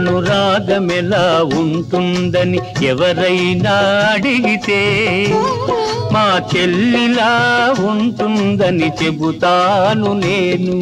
అనురాగమెలా ఉంటుందని ఎవరైనా అడిగితే మా చెల్లిలా ఉంటుందని చెబుతాను నేను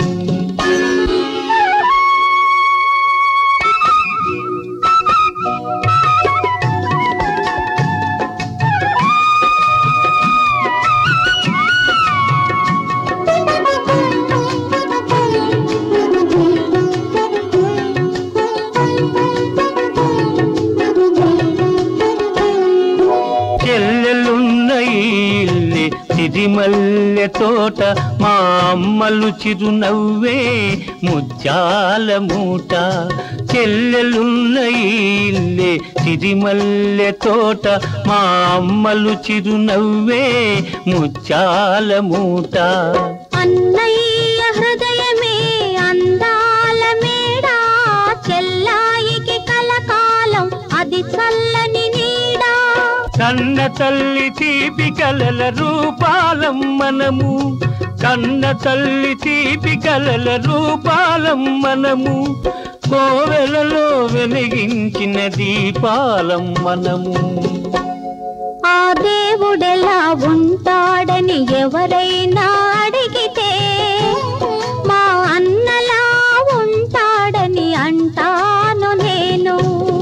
చెల్లెలున్న ఈ ఇల్లే సిరిమల్లె తోట మా అమ్మలు చిరునవ్వే ముత్యాల మూట చెల్లెలున్న ఈ ఇల్లే సిరిమల్లె తోట మా అమ్మలు చిరునవ్వే ముత్యాల మూట అన్నయ్య హృదయమే అందాల మేడ చెల్లాయికి కలకాలం అది చల్లని నీడా కన్న తల్లి తీపి కలల రూపాలం మనము కన్న తల్లి తీపి కలల రూపాలం మనము కోవెలలో వెలిగించిన దీపాలం మనము ఆ దేవుడెలా ఉంటాడని ఎవరైనా అడిగితే మా అన్నలా ఉంటాడని అంటాను నేను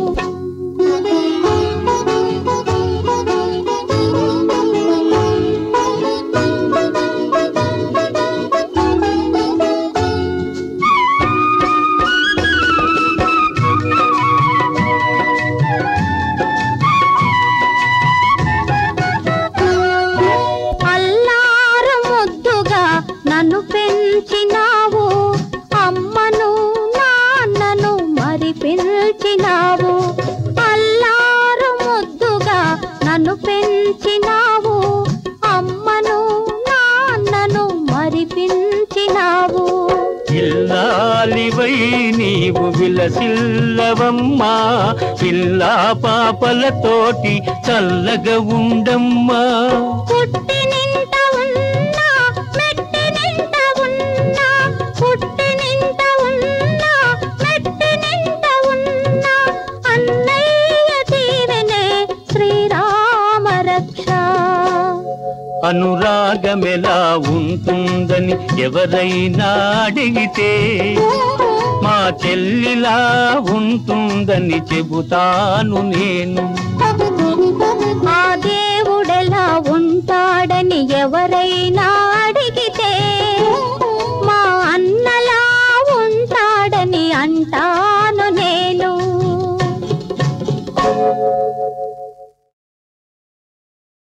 అల్లారు ముద్దుగా నన్ను పెంచినావు అమ్మను నాన్నను మరి పిలిచినావు అల్లారు ముద్దుగా నన్ను పెంచినావు అమ్మను నాన్నను మరి పిలిచినావు ఇల్లాలివై నీవు విలసిల్లవమ్మా పిల్లా పాపలతోటి చల్లగా ఉండమ్మా పుట్టినింట ఉన్నా మెట్టినింట ఉన్నా పుట్టినింట ఉన్నా మెట్టినింట ఉన్నా అన్నయ్య దీవెనే శ్రీరామ రక్ష అనురాగమెలా ఉంటుందని ఎవరైనా అడిగితే మా చెల్లిలా ఉంటుందని చెబుతాను నేను ఆ దేవుడెలా ఉంటాడని ఎవరైనా